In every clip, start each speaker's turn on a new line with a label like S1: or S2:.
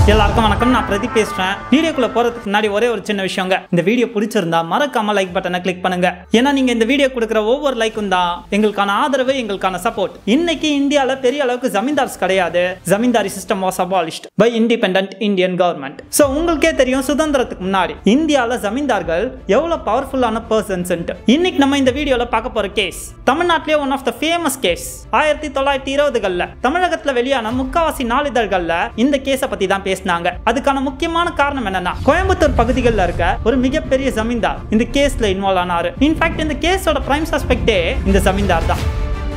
S1: எல்லாருக்கும் வணக்கம் நான் பிரதீப் பேசுறேன் வீடியோக்குள்ள போறதுக்கு முன்னாடி ஒரே ஒரு சின்ன விஷயங்க இந்த வீடியோ பிடிச்சிருந்தா மறக்காம லைக் பட்டனை கிளிக் பண்ணுங்க ஏன்னா நீங்க இந்த வீடியோ கொடுக்குற ஒவ்வொரு லைக்கும் தான் எங்களுக்கான ஆதரவு எங்களுக்கான சப்போர்ட் இன்னைக்கு இந்தியால பெரிய அளவுக்கு ஜமீன்தார்ஸ் கிடையாது zamindari system was abolished by independent Indian government so உங்களுக்கே தெரியும் சுதந்திரத்துக்கு முன்னாடி இந்தியால ஜமீன்தார்கள் எவ்வளவு பவர்ஃபுல்லான பர்சன்ஸ் இன்னைக்கு நம்ம இந்த வீடியோல பார்க்க போற கேஸ் தமிழ்நாட்டிலே one of the famous case ஆயிரத்தி தொள்ளாயிரத்தி இருபதுகள்ல தமிழகத்துல வெளியான முக்காவாசி நாளிதழ்கள்ல இந்த கேஸ பத்தி தான் பேசினாங்க அதுக்கான முக்கியமான காரணம் என்னன்னா கோயம்புத்தூர் பகுதிகளில் இருக்க ஒரு மிகப்பெரிய ஜமீன்தார் இந்த கேஸ்ல இன்வால்வ் ஆனாரு இன்ஃபேக்ட் இந்த கேஸோட பிரைம் சஸ்பெக்டே இந்த ஜமீன்தார் தான்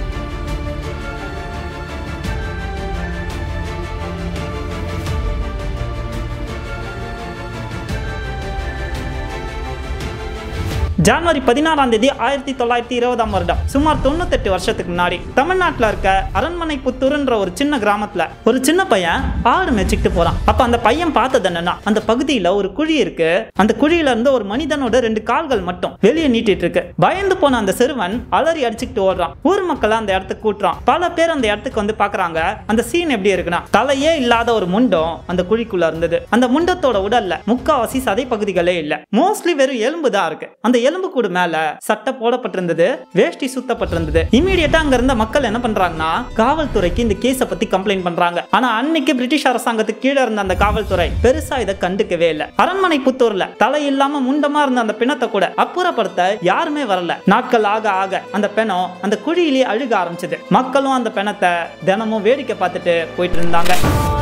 S1: ஜனவரி பதினாறாம் தேதி ஆயிரத்தி தொள்ளாயிரத்தி இருபதாம் வருடம் சுமார் தொண்ணூத்தெட்டு வருஷத்துக்கு முன்னாடி தமிழ்நாட்டில் இருக்க அரண்மனை புத்தூர்ன்ற ஒரு சின்ன கிராமத்துல ஒரு சின்ன பையன் ஆடு மேய்ச்சிக்கிட்டு போறான் அப்ப அந்த பையன் பார்த்தது என்னன்னா அந்த பகுதியில ஒரு குழி இருக்கு அந்த குழியில இருந்து ஒரு மனிதனோட ரெண்டு கால்கள் மட்டும் வெளியே நீட்டிட்டு இருக்கு பயந்து போன அந்த சிறுவன் அலறி அடிச்சுக்கிட்டு ஓடுறான் ஊர் மக்களை அந்த இடத்துக்கு கூட்டுறான் பல பேர் அந்த இடத்துக்கு வந்து பாக்குறாங்க அந்த சீன் எப்படி இருக்குன்னா தலையே இல்லாத ஒரு முண்டம் அந்த குழிக்குள்ள இருந்தது அந்த முண்டத்தோட உடல்ல முக்காவாசி சதை பகுதிகளே இல்ல மோஸ்ட்லி வெறும் எலும்பு தான் இருக்கு அந்த எலும்பு கூடு மேல சட்டை போடப்பட்டிருந்தது வேஷ்டி சுத்தப்பட்டிருந்தது இமீடியட்டா அங்க இருந்த மக்கள் என்ன பண்றாங்கன்னா காவல்துறைக்கு இந்த கேஸ பத்தி கம்ப்ளைண்ட் பண்றாங்க ஆனா அன்னைக்கு பிரிட்டிஷ் அரசாங்கத்துக்கு கீழே இருந்த அந்த காவல்துறை பெருசா இதை கண்டுக்கவே இல்ல அரண்மனை புத்தூர்ல தலை இல்லாம முண்டமா இருந்த அந்த பிணத்தை கூட அப்புறப்படுத்த யாருமே வரல நாட்கள் ஆக ஆக அந்த பிணம் அந்த குழியிலேயே அழுக ஆரம்பிச்சது மக்களும் அந்த பிணத்தை தினமும் வேடிக்கை பார்த்துட்டு போயிட்டு இருந்தாங்க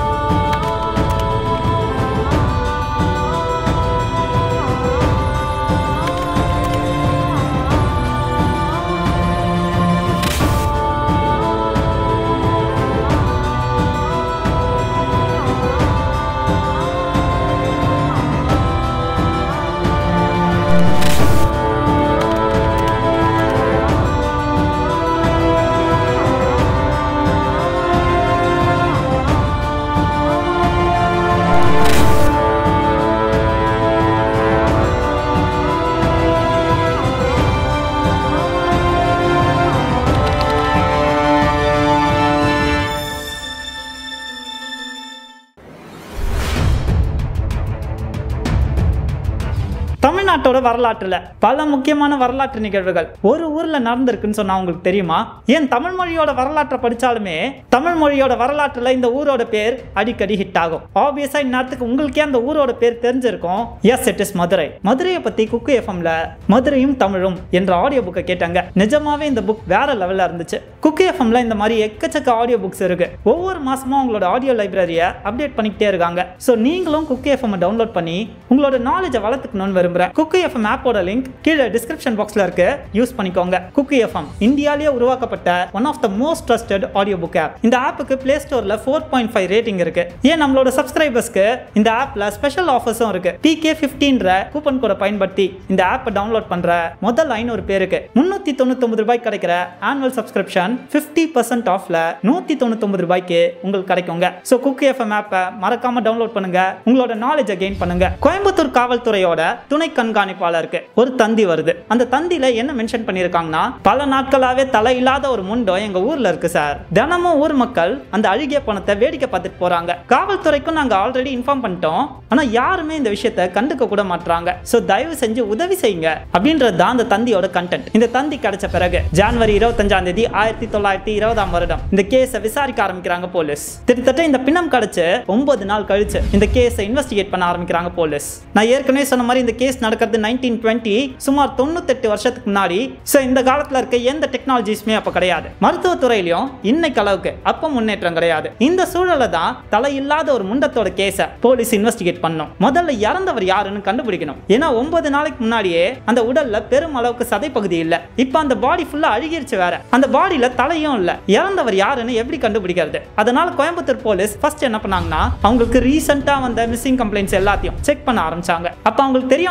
S1: தமிழ்நாட்டோட வரலாற்றுல பல முக்கியமான வரலாற்று நிகழ்வுகள் ஒரு ஊர்ல நடந்திருக்குன்னு சொன்னா உங்களுக்கு தெரியுமா ஏன் தமிழ் மொழியோட வரலாற்றை படிச்சாலுமே தமிழ் மொழியோட வரலாற்றுல இந்த ஊரோட பேர் அடிக்கடி ஹிட் ஆகும் ஆப்வியஸா இந்நேரத்துக்கு உங்களுக்கே அந்த ஊரோட பேர் தெரிஞ்சிருக்கும் எஸ் இட் இஸ் மதுரை மதுரையை பத்தி குக்கு எஃப்எம்ல மதுரையும் தமிழும் என்ற ஆடியோ புக்கை கேட்டாங்க நிஜமாவே இந்த புக் வேற லெவல்ல இருந்துச்சு குக்கு எஃப்எம்ல இந்த மாதிரி எக்கச்சக்க ஆடியோ புக்ஸ் இருக்கு ஒவ்வொரு மாசமும் உங்களோட ஆடியோ லைப்ரரியை அப்டேட் பண்ணிக்கிட்டே இருக்காங்க ஸோ நீங்களும் குக்கு எஃப்எம் டவுன்லோட் பண்ணி உங்களோட நாலேஜை வளர்த்துக்கணும்னு விரும்புறேன் குக்கு எஃப்எம் ஆப்போட லிங்க் கீழே டிஸ்கிரிப்ஷன் பாக்ஸ்ல இருக்கு யூஸ் பண்ணிக்கோங்க குக்கு எஃப்எம் இந்தியாலேயே உருவாக்கப்பட்ட one of the most trusted audio book app இந்த ஆப்புக்கு பிளே ஸ்டோர்ல ஃபோர் பாயிண்ட் ஃபைவ் ரேட்டிங் இருக்கு ஏன் நம்மளோட சப்ஸ்கிரைபர்ஸ்க்கு இந்த ஆப்ல ஸ்பெஷல் ஆஃபர்ஸும் இருக்கு பிகே ஃபிஃப்டீன்ற கூப்பன் கோடை பயன்படுத்தி இந்த ஆப்பை டவுன்லோட் பண்ற முதல் ஐநூறு பேருக்கு முன்னூத்தி தொண்ணூத்தொன்பது ரூபாய்க்கு கிடைக்கிற ஆனுவல் சப்ஸ்கிரிப்ஷன் ஃபிஃப்டி பர்சன்ட் ஆஃப்ல நூத்தி தொண்ணூத்தொன்பது ரூபாய்க்கு உங்களுக்கு கிடைக்குங்க ஸோ குக்கு எஃப்எம் ஆப்பை மறக்காம டவுன்லோட் பண்ணுங்க உங்களோட நாலேஜை கெயின் பண்ணுங்க கோயம்புத்தூர் காவல்துறையோட துணை கண்காணிப்பாளருக்கு ஒரு தந்தி வருது அந்த தந்தியில என்ன மென்ஷன் பண்ணிருக்காங்கன்னா பல நாட்களாவே தலை இல்லாத ஒரு முண்டம் எங்க ஊர்ல இருக்கு சார் தினமும் ஊர் மக்கள் அந்த அழுகிய பணத்தை வேடிக்கை பார்த்துட்டு போறாங்க காவல்துறைக்கும் நாங்க ஆல்ரெடி இன்ஃபார்ம் பண்ணிட்டோம் ஆனா யாருமே இந்த விஷயத்தை கண்டுக்க கூட மாட்டாங்க சோ தயவு செஞ்சு உதவி செய்யுங்க அப்படின்றது தான் அந்த தந்தியோட கண்டென்ட் இந்த தந்தி கிடைச்ச பிறகு ஜனவரி இருபத்தஞ்சாம் தேதி ஆயிரத்தி தொள்ளாயிரத்தி இருபதாம் வருடம் இந்த கேஸை விசாரிக்க ஆரம்பிக்கிறாங்க போலீஸ் கிட்டத்தட்ட இந்த பிணம் கிடைச்சு ஒன்பது நாள் கழிச்சு இந்த கேஸை இன்வெஸ்டிகேட் பண்ண ஆரம்பிக்கிறாங்க போலீஸ் நான் ஏற்கனவே சொன்ன மாதிரி இந்த கேஸ் நடக்கிறது நைன்டீன் டுவெண்ட்டி சுமார் தொண்ணூத்தெட்டு வருஷத்துக்கு முன்னாடி ஸோ இந்த காலத்தில் இருக்க எந்த டெக்னாலஜிஸுமே அப்போ கிடையாது மருத்துவத்துறையிலையும் இன்னைக்கு அளவுக்கு அப்போ முன்னேற்றம் கிடையாது இந்த சூழலை தான் தலை இல்லாத ஒரு முண்டத்தோட கேஸை போலீஸ் இன்வெஸ்டிகேட் பண்ணும் முதல்ல இறந்தவர் யாருன்னு கண்டுபிடிக்கணும் ஏன்னா ஒன்பது நாளைக்கு முன்னாடியே அந்த உடல்ல பெரும் அளவுக்கு சதை பகுதி இல்ல இப்போ அந்த பாடி ஃபுல்லா அழுகிருச்சு வேற அந்த பாடியில தலையும் இல்ல இறந்தவர் யாருன்னு எப்படி கண்டுபிடிக்கிறது அதனால கோயம்புத்தூர் போலீஸ் ஃபர்ஸ்ட் என்ன பண்ணாங்கன்னா அவங்களுக்கு ரீசெண்டா வந்த மிஸ்ஸிங் கம்ப்ளைண்ட்ஸ் எல்லாத்தையும் செக் பண்ண ஆரம்பிச்சாங்க அப்ப அவங்களுக்கு தெரிய வந்தது என்னன்னா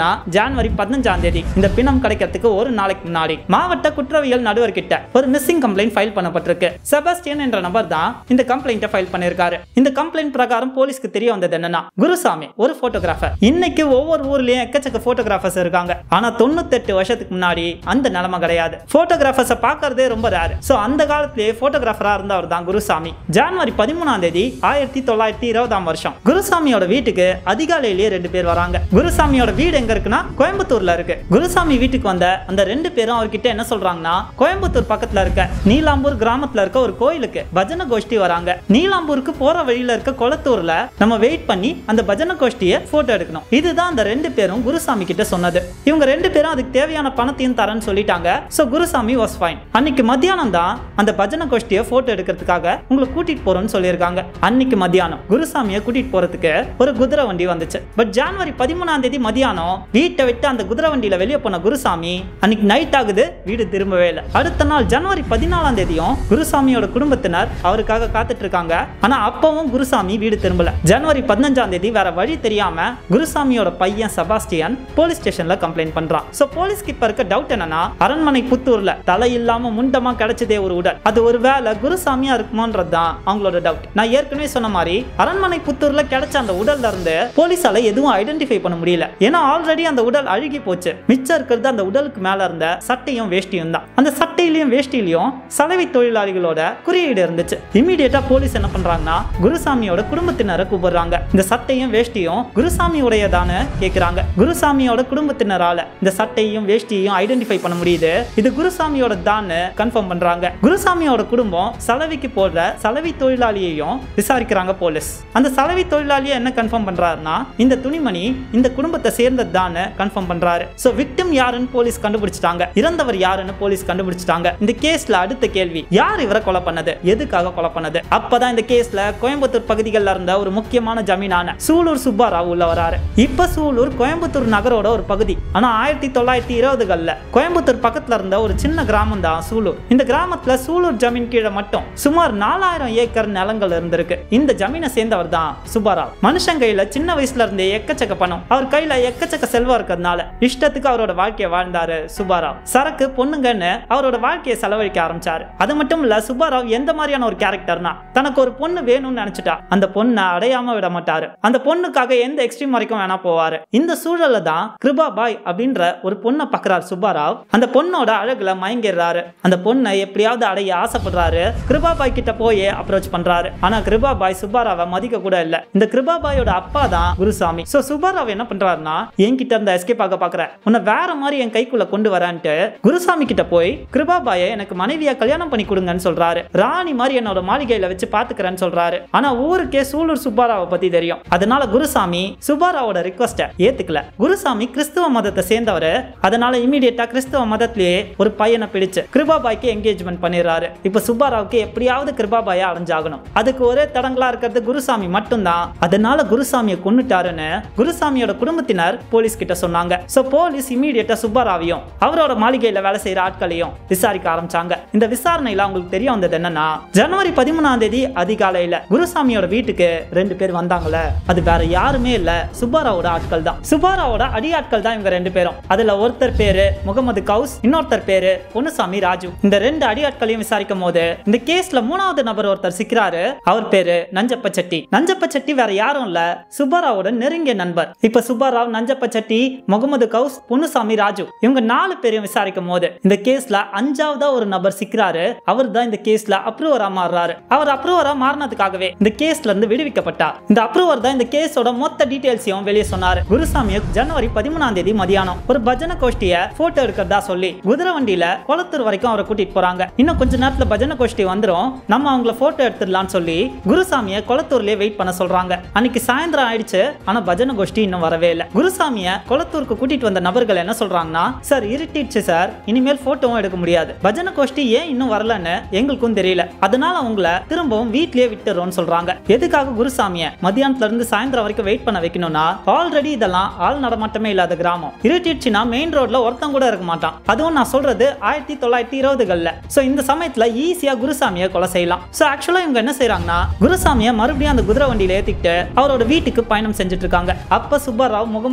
S1: எங்கன்னா ஜான்வரி பதினஞ்சாம் தேதி இந்த பிணம் கிடைக்கிறதுக்கு ஒரு நாளைக்கு முன்னாடி மாவட்ட குற்றவியல் நடுவர் கிட்ட ஒரு மிஸ்ஸிங் கம்ப்ளைண்ட் ஃபைல் பண்ணப்பட்டிருக்கு செபாஸ்டியன் என்ற நபர் தான் இந்த கம்ப்ளைண்ட்டை ஃபைல் பண்ணிருக்காரு இந்த கம்ப்ளைண்ட் பிரகாரம் போலீஸ்க்கு தெரிய வந்தது என்னன்னா குருசாமி ஒரு போட்டோகிராஃபர் இன்னைக்கு ஒவ்வொரு ஊர்லயும் எக்கச்சக்க போட்டோகிராஃபர்ஸ் இருக்காங்க ஆனா தொண்ணூத்தெட்டு வருஷத்துக்கு முன்னாடி அந்த நிலைமை கிடையாது போட்டோகிராஃபர்ஸை பார்க்கறதே ரொம்ப ரேர் சோ அந்த காலத்திலேயே போட்டோகிராஃபரா இருந்தவர் தான் குருசாமி ஜனவரி பதிமூணாம் தேதி ஆயிரத்தி தொள்ளாயிரத்தி இருபதாம் வருஷம் குருசாமியோட வீட்டுக்கு அதிகாலையிலேயே ரெண்டு பேர் வராங்க குருசாமியோட வீடு எங்க இருக்குன்னா கோயம்புத்தூர்ல இருக்கு குருசாமி வீட்டுக்கு வந்த அந்த ரெண்டு பேரும் அவர்கிட்ட என்ன சொல்றாங்கன்னா கோயம்புத்தூர் பக்கத்துல இருக்க நீலாம்பூர் கிராமத்துல இருக்க ஒரு கோயிலுக்கு பஜனை கோஷ்டி வராங்க நீலாம்பூருக்கு போற வழியில இருக்க குளத்தூர்ல நம்ம வெயிட் பண்ணி அந்த பஜனை கோஷ்டியை போட்டோ எடுக்கணும் இதுதான் அந்த ரெண்டு பேரும் குருசாமி கிட்ட சொன்னது இவங்க ரெண்டு பேரும் அதுக்கு தேவையான பணத்தையும் தரேன்னு சொல்லிட்டாங்க சோ குருசாமி வாஸ் ஃபைன் அன்னைக்கு மத்தியானம் தான் அந்த பஜனை கோஷ்டியை போட்டோ எடுக்கிறதுக்காக உங்களை கூட்டிட்டு போறோம்னு சொல்லியிருக்காங்க அன்னைக்கு மத்தியானம் குருசாமியை கூட்டிட்டு போறதுக்கு ஒரு குதிரை வண்டி வந்துச்சு பட் ஜனவரி பதிமூணாம் தேதி மதியானம் வீட்டை விட்டு அந்த குதிரை வண்டியில வெளியே போன குருசாமி அன்னைக்கு நைட் ஆகுது வீடு திரும்பவே இல்லை அடுத்த நாள் ஜனவரி பதினாலாம் தேதியும் குருசாமியோட குடும்பத்தினர் அவருக்காக காத்துட்டு இருக்காங்க ஆனா அப்பவும் குருசாமி வீடு திரும்பல ஜனவரி பதினஞ்சாம் தேதி வேற வழி தெரியாம குருசாமியோட பையன் செபாஸ்டியன் போலீஸ் ஸ்டேஷன்ல கம்ப்ளைண்ட் பண்றான் சோ போலீஸ்க்கு இப்ப இருக்க டவுட் என்னன்னா அரண்மனை புத்தூர்ல தலை இல்லாம முண்டமா கிடைச்சதே ஒரு உடல் அது ஒரு வேலை குருசாமியா இருக்குமோன்றது தான் அவங்களோட டவுட் நான் ஏற்கனவே சொன்ன மாதிரி அரண்மனை புத்தூர்ல கிடைச்ச அந்த உடல்ல இருந்து போலீஸால எதுவும் ஐடென்டிஃபை பண்ண முடியல ஏன்னா ஆல்ரெடி அந்த உடல் அழுகி போச்சு மிச்சம் இருக்கிறது அந்த உடலுக்கு மேல இருந்த சட்டையும் வேஷ்டியும் தான் அந்த சட்டையிலையும் வேஷ்டிலையும் சலவை தொழிலாளிகளோட குறியீடு இருந்துச்சு இமீடியட்டா போலீஸ் என்ன பண்றாங்கன்னா குருசாமியோட குடும்பத்தினரை கூப்பிடுறாங்க இந்த சட்டையும் வேஷ்டியும் குருசாமியுடையதான்னு கேக்குறாங்க குருசாமியோட குடும்பத்தினரால இந்த சட்டையும் வேஷ்டியையும் ஐடென்டிஃபை பண்ண முடியுது இது குருசாமியோட தான் கன்ஃபார்ம் பண்றாங்க குருசாமியோட குடும்பம் சலவைக்கு போடுற சலவை தொழிலாளியையும் விசாரிக்கிறாங்க போலீஸ் அந்த சலவை தொழிலாளியை என்ன கன்ஃபார்ம் பண்றாருன்னா இந்த துணிமணி இந்த குடும்பத்தை சேர்ந்தது தான் கன்ஃபார்ம் பண்றாரு சோ விக்டிம் யாருன்னு போலீஸ் கண்டுபிடிச்சிட்டாங்க இறந்தவர் யாருன்னு போலீஸ் கண்டுபிடிச்சிட்டாங்க இந்த கேஸ்ல அடுத்த கேள்வி யார் இவரை கொலை பண்ணது எதுக்காக கொலை பண்ணது அப்பதான் இந்த கேஸ்ல கோயம்புத்தூர் பகுதிகளில் இருந்த ஒரு முக்கியமான ஜமீனான சூலூர் சுப்பாராவ் உள்ள வராரு இப்ப சூலூர் கோயம்புத்தூர் நகரோட ஒரு பகுதி ஆனா ஆயிரத்தி தொள்ளாயிரத்தி இருபதுகள்ல கோயம்புத்தூர் பக்கத்துல இருந்த ஒரு சின்ன கிராமம் தான் சூலூர் இந்த கிராமத்துல சூலூர் ஜமீன் கீழே மட்டும் சுமார் நாலாயிரம் ஏக்கர் நிலங்கள் இருந்திருக்கு இந்த ஜமீனை சேர்ந்தவர் தான் சுப்பாராவ் மனுஷன் கையில சின்ன வயசுல இருந்தே எக்கச்சக்க பணம் அவர் கையில எக்கச்சக்க செல்வம் இருக்கிறதுனால இஷ்டத்துக்கு அவரோட வாழ்க்கையை வாழ்ந்தாரு சுப்பாராவ் சரக்கு பொண்ணுங்கன்னு அவரோட வாழ்க்கையை செலவழிக்க ஆரம்பிச்சாரு அது மட்டும் இல்ல சுப்பாராவ் எந்த மாதிரியான ஒரு கேரக்டர்னா தனக்கு ஒரு பொண்ணு வேணும்னு நினைச்சிட்டா அந்த பொண்ணை அடையாம விட மாட்டாரு அந்த பொண்ணுக்காக எந்த எக்ஸ்ட்ரீம் வரைக்கும் வேணா போவாரு இந்த சூழல்ல தான் கிருபா பாய் அப்படின்ற ஒரு பொண்ணை பார்க்கறாரு சுப்பாராவ் அந்த பொண்ணோட அழகுல மயங்கிடுறாரு அந்த பொண்ணை எப்படியாவது அடைய ஆசைப்படுறாரு கிருபா பாய் கிட்ட போய் அப்ரோச் பண்றாரு ஆனா கிருபா பாய் சுப்பாராவை மதிக்க கூட இல்ல இந்த கிருபா பாயோட அப்பா தான் குருசாமி சோ சுப்பாராவ் என்ன பண்றாருன்னா என்கிட்ட இருந்த எஸ்கேப் ஆக பாக்குற உன்னை வேற மாதிரி என் கைக்குள்ள கொண்டு வரேன்ட்டு குருசாமி கிட்ட போய் கிருபா பாயை எனக்கு மனைவியா கல்யாணம் பண்ணி கொடுங்கன்னு சொல்றாரு ராணி மாதிரி என்னோட மாளிகையில வச்சு பாத்துக்கிறேன்னு சொல்றாரு ஆனா ஊருக்கே சூலூர் சுப்பாராவை பத்தி தெரியும் அதனால குருசாமி சுப்பாராவோட ரிக்வஸ்ட ஏத்துக்கல குருசாமி கிறிஸ்துவ மதத்தை சேர்ந்தவர் அதனால இமீடியட்டா கிறிஸ்துவ மதத்திலேயே ஒரு பையனை பிடிச்சு கிருபாபாய்க்கு என்கேஜ்மெண்ட் பண்ணிடுறாரு இப்ப சுப்பாராவுக்கு எப்படியாவது கிருபாபாயை அடைஞ்சாகணும் அதுக்கு ஒரே தடங்களா இருக்கிறது குருசாமி மட்டும்தான் அதனால குருசாமியை கொன்னுட்டாருன்னு குருசாமியோட குடும்பத்தினர் போலீஸ் கிட்ட சொன்னாங்க சோ போலீஸ் இமீடியட்டா சுப்பாராவையும் அவரோட மாளிகையில வேலை செய்யற ஆட்களையும் விசாரிக்க ஆரம்பிச்சாங்க இந்த விசாரணையில அவங்களுக்கு தெரிய வந்தது என்னன்னா ஜனவரி பதிமூணாம் தேதி அதிகாலையில குருசாமியோட வீட்டுக்கு ரெண்டு பேர் வந்தாங்கல்ல அது வேற யாருமே இல்ல சுப்பாராவோட ஆட்கள் தான் சுப்பாராவோட அடியாட்கள் தான் இவங்க ரெண்டு பேரும் அதுல ஒருத்தர் பேரு முகமது கவுஸ் இன்னொருத்தர் பேரு பொன்னுசாமி ராஜு இந்த ரெண்டு அடியாட்களையும் விசாரிக்கும் போது இந்த கேஸ்ல மூணாவது நபர் ஒருத்தர் சிக்கிறாரு அவர் பேரு நஞ்சப்ப செட்டி நஞ்சப்ப செட்டி வேற யாரும் இல்ல சுப்பாராவோட நெருங்கிய நண்பர் இப்ப சுப்பாராவ் நஞ்சப்ப செட்டி முகமது கவுஸ் பொன்னுசாமி ராஜு இவங்க நாலு பேரையும் விசாரிக்கும் போது இந்த கேஸ்ல அஞ்சாவதா ஒரு நபர் சிக்கிறாரு அவர் தான் இந்த கேஸ்ல அப்ரூவரா மாறுறாரு அவர் அப்ரூவரா மாறினதுக்காகவே இந்த கேஸ்ல இருந்து விடுவிக்கப்பட்டார் இந்த அப்ரூவர் தான் இந்த கேஸோட மொத்த டீடைல்ஸையும் வெளியே சொன்னாரு குருசாமியை ஜனவரி பதிமூணாம் தேதி மதியானம் ஒரு பஜனை கோஷ்டிய போட்டோ எடுக்கிறதா சொல்லி குதிரை வண்டியில குளத்தூர் வரைக்கும் அவரை கூட்டிட்டு போறாங்க இன்னும் கொஞ்ச நேரத்துல பஜனை கோஷ்டி வந்துரும் நம்ம அவங்கள போட்டோ எடுத்துடலாம்னு சொல்லி குருசாமியை குளத்தூர்லயே வெயிட் பண்ண சொல்றாங்க அன்னைக்கு சாயந்தரம் ஆயிடுச்சு ஆனா பஜனை கோஷ்டி இன்னும் வரவே இல்லை குருசாமிய குளத்தூருக்கு கூட்டிட்டு வந்த நபர்கள் என்ன சொல்றாங்கன்னா சார் இருட்டிடுச்சு சார் இனிமேல் போட்டோவும் எடுக்க முடியாது பஜனை கோஷ்டி ஏன் இன்னும் வரலன்னு எங்களுக்கும் தெரியல அதனால உங்களை திரும்பவும் வீட்லயே விட்டுறோம்னு சொல்றாங்க எதுக்காக குருசாமிய மத்தியானத்துல இருந்து சாயந்தரம் வரைக்கும் வெயிட் பண்ண வைக்கணும்னா ஆல்ரெடி இதெல்லாம் ஆள் நடமாட்டமே இல்லாத கிராமம் இருட்டிடுச்சுன்னா மெயின் ரோட்ல ஒருத்தன் கூட இருக்க மாட்டான் அதுவும் நான் சொல்றது ஆயிரத்தி தொள்ளாயிரத்தி இருபதுகள்ல சோ இந்த சமயத்துல ஈஸியா குருசாமியை கொலை செய்யலாம் சோ ஆக்சுவலா இவங்க என்ன செய்றாங்கன்னா குருசாமியை மறுபடியும் அந்த குதிரை வண்டியில ஏத்திக்கிட்டு அவரோட வீட்டுக்கு பயணம் செஞ்சுட்டு இருக்காங்க அப்ப சுப்பராவ் முகமது கவுஸ்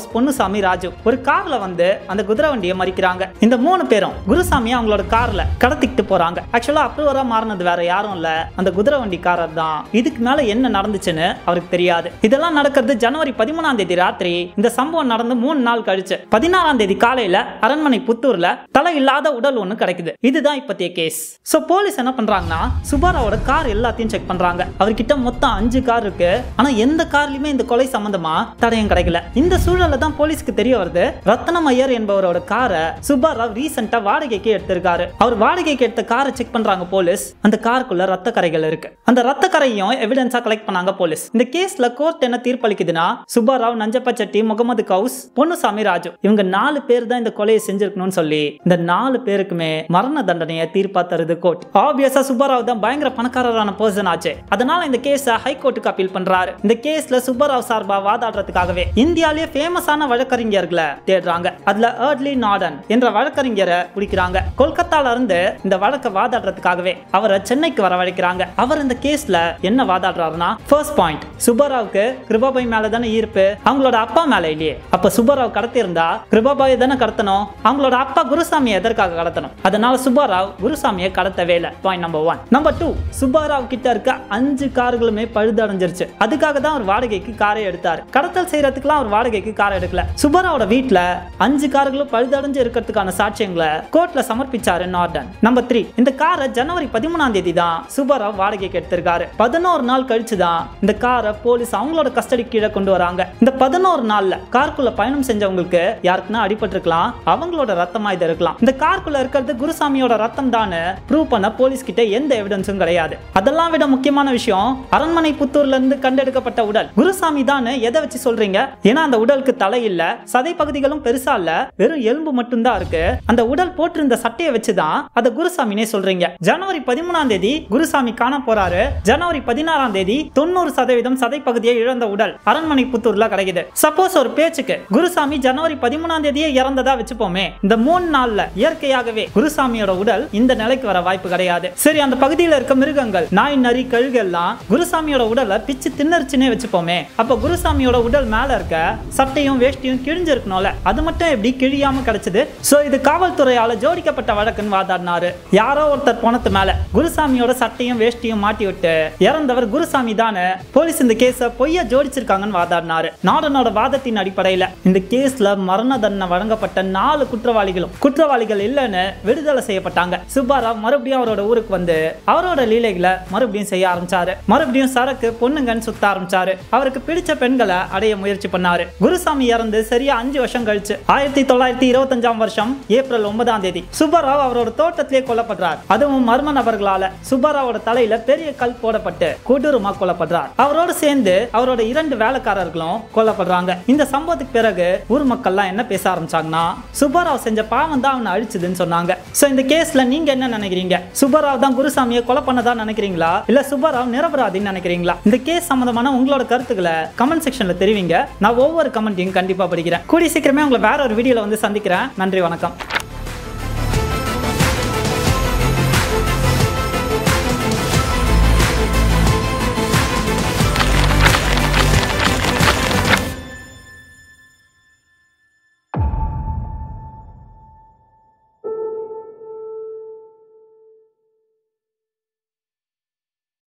S1: ஹவுஸ் பொன்னுசாமி ராஜு ஒரு கார்ல வந்து அந்த குதிரை வண்டியை மறிக்கிறாங்க இந்த மூணு பேரும் குருசாமி அவங்களோட கார்ல கடத்திக்கிட்டு போறாங்க ஆக்சுவலா அப்ரூவரா மாறினது வேற யாரும் இல்ல அந்த குதிரை வண்டிக்காரர் தான் இதுக்கு மேல என்ன நடந்துச்சுன்னு அவருக்கு தெரியாது இதெல்லாம் நடக்கிறது ஜனவரி பதிமூணாம் தேதி ராத்திரி இந்த சம்பவம் நடந்து மூணு நாள் கழிச்சு பதினாறாம் தேதி காலையில அரண்மனை புத்தூர்ல தலை இல்லாத உடல் ஒண்ணு கிடைக்குது இதுதான் இப்பத்திய கேஸ் சோ போலீஸ் என்ன பண்றாங்கன்னா சுபாராவோட கார் எல்லாத்தையும் செக் பண்றாங்க அவர்கிட்ட மொத்தம் அஞ்சு கார் இருக்கு ஆனா எந்த கார்லயுமே இந்த கொலை சம்பந்தமா தடயம் கிடைக்கல இந்த சூழல்ல தான் போலீஸ்க்கு தெரிய வருது ரத்னம் ஐயர் என்பவரோட காரை சுப்பாராவ் ரீசெண்டா வாடகைக்கு எடுத்திருக்காரு அவர் வாடகைக்கு எடுத்த காரை செக் பண்றாங்க போலீஸ் அந்த காருக்குள்ள ரத்த கரைகள் இருக்கு அந்த ரத்த கரையும் எவிடன்ஸா கலெக்ட் பண்ணாங்க போலீஸ் இந்த கேஸ்ல கோர்ட் என்ன தீர்ப்பளிக்குதுன்னா சுப்பாராவ் நஞ்சப்ப செட்டி முகமது கவுஸ் பொன்னுசாமி ராஜு இவங்க நாலு பேர் தான் இந்த கொலையை செஞ்சிருக்கணும்னு சொல்லி இந்த நாலு பேருக்குமே மரண தண்டனையை தீர்ப்பா தருது கோர்ட் ஆப்வியஸா சுப்பாராவ் தான் பயங்கர பணக்காரரான பர்சன் ஆச்சு அதனால இந்த கேஸ ஹைகோர்ட்டுக்கு அப்பீல் பண்றாரு இந்த கேஸ்ல சுப்பராவ் சார்பா வாதாடுறதுக்காகவே இந்தியாலேயே ஃபேமஸான வழக்கறிஞர்களை தேடுறாங்க அதுல ஏர்ட்லி நார்டன் என்ற வழக்கறிஞரை பிடிக்கிறாங்க கொல்கத்தால இருந்து இந்த வழக்கை வாதாடுறதுக்காகவே அவரை சென்னைக்கு வரவழைக்கிறாங்க அவர் இந்த கேஸ்ல என்ன வாதாடுறாருன்னா ஃபர்ஸ்ட் பாயிண்ட் சுப்பராவுக்கு கிருபாபாய் மேல தானே ஈர்ப்பு அவங்களோட அப்பா மேல இல்லையே அப்ப சுப்பராவ் கடத்தி இருந்தா கிருபாபாய் தானே கடத்தணும் அவங்களோட அப்பா குருசாமியை எதற்காக கடத்தணும் அதனால சுப்பாராவ் குருசாமியை கடத்தவே இல்லை point number one number two Subbarao கிட்ட இருக்க அஞ்சு கார்களுமே பழுதடைஞ்சிருச்சு அதுக்காக தான் அவர் வாடகைக்கு காரை எடுத்தார் கடத்தல் செய்யறதுக்குலாம் அவர் வாடகைக்கு கார் எடுக்கல சுப்பாராவோட வீட்ல அஞ்சு கார்களும் பழுதடைஞ்சு இருக்கிறதுக்கான சாட்சியங்களை கோர்ட்ல சமர்ப்பிச்சாரு நார்டன் நம்பர் த்ரீ இந்த காரை ஜனவரி பதிமூணாம் தேதி தான் சுப்பாராவ் வாடகைக்கு எடுத்திருக்காரு பதினோரு நாள் கழிச்சு தான் இந்த காரை போலீஸ் அவங்களோட கஸ்டடி கீழே கொண்டு வராங்க இந்த பதினோரு நாள்ல காருக்குள்ள பயணம் செஞ்சவங்களுக்கு யாருக்குன்னா அடிபட்டிருக்கலாம் அவங்களோட ரத்தமா இது இருக்கலாம் இந்த காருக்குள்ள இருக்கிறது குருசாமியோட ரத்தம் தான் ப்ரூவ் பண்ண போலீஸ் கிட்ட எந்த எவிடன்ஸும் கிடையாது அதெல்லாம் விட முக்கியமான விஷயம் அரண்மனை புத்தூர்ல இருந்து கண்டெடுக்கப்பட்ட உடல் குருசாமி தான் எதை வச்சு சொல்றீங்க ஏன்னா அந்த உடலுக்கு தலை இல்ல சதை பகுதிகளும் பெருசா இல்ல வெறும் எலும்பு மட்டும்தான் இருக்கு அந்த உடல் போட்டிருந்த சட்டையை வச்சுதான் அதை குருசாமினே சொல்றீங்க ஜனவரி பதிமூணாம் தேதி குருசாமி காண போறாரு ஜனவரி பதினாறாம் தேதி தொண்ணூறு சதவீதம் சதை பகுதியை இழந்த உடல் அரண்மனை புத்தூர்ல கிடைக்குது சப்போஸ் ஒரு பேச்சுக்கு குருசாமி ஜனவரி பதிமூணாம் தேதியே இறந்ததா வச்சுப்போமே இந்த மூணு நாள்ல இயற்கையாகவே குருசாமியோட உடல் இந்த நிலைக்கு வர வாய்ப்பு கிடையாது சரி அந்த பகுதியில் இருக்க மிருகங்கள் நாய் நரி கழுகு எல்லாம் குருசாமியோட உடலை பிச்சு தின்னரிச்சுனே வச்சுப்போமே அப்ப குருசாமியோட உடல் மேல இருக்க சட்டையும் வேஷ்டியும் கிழிஞ்சிருக்கணும்ல அது மட்டும் எப்படி கிழியாம கிடைச்சது சோ இது காவல்துறையால ஜோடிக்கப்பட்ட வழக்குன்னு வாதாடினாரு யாரோ ஒருத்தர் போனது மேல குருசாமியோட சட்டையும் வேஷ்டியும் மாட்டி விட்டு இறந்தவர் குருசாமி தானே போலீஸ் இந்த கேஸ பொய்யா ஜோடிச்சிருக்காங்கன்னு வாதாடினாரு நாடனோட வாதத்தின் அடிப்படையில இந்த கேஸ்ல மரண தண்டனை வழங்கப்பட்ட நாலு குற்றவாளிகளும் குற்றவாளிகள் இல்லைன்னு விடுதலை செய்யப்பட்டாங்க சுப்பாராவ் மறுபடியும் அவரோட ஊருக்கு வந்து அவரோட லீலைகளை மறுபடியும் செய்ய ஆரம்பிச்சாரு மறுபடியும் சரக்கு பொண்ணுங்கன்னு சுத்த ஆரம்பிச்சாரு அவருக்கு பிடிச்ச பெண்களை அடைய முயற்சி பண்ணாரு குருசாமி இறந்து சரியா அஞ்சு வருஷம் கழிச்சு ஆயிரத்தி தொள்ளாயிரத்தி இருபத்தஞ்சாம் வருஷம் ஏப்ரல் ஒன்பதாம் தேதி சுப்பராவ் அவரோட தோட்டத்திலே கொல்லப்படுறார் அதுவும் மர்ம நபர்களால சுப்பராவோட தலையில பெரிய கல் போடப்பட்டு கொடூரமா கொல்லப்படுறார் அவரோட சேர்ந்து அவரோட இரண்டு வேலைக்காரர்களும் கொல்லப்படுறாங்க இந்த சம்பவத்துக்கு பிறகு ஊர் மக்கள்லாம் என்ன பேச ஆரம்பிச்சாங்கன்னா சுப்பராவ் செஞ்ச பாவம் தான் அவனை அழிச்சுதுன்னு சொன்னாங்க சோ இந்த கேஸ்ல நீங்க என்ன நினைக்கிறீங்க சுப்பராவ் தான் குருசாமியை கொலை பண்ணதா நினைக்கிறீங்களா இல்ல சுப்பராவ் நிரபராதின்னு நினைக்கிறீங்களா இந்த கேஸ் சம்பந்தமான உங்களோட கருத்துக்களை கமெண்ட் செக்ஷன்ல தெரிவிங்க நான் ஒவ்வொரு கமெண்ட்டையும் கண்டிப்பா படிக்கிறேன் கூடிய சீக்கிரமே உங்களை வேற ஒரு வீடியோல வந்து சந்திக்கிறேன் நன்றி வணக்கம்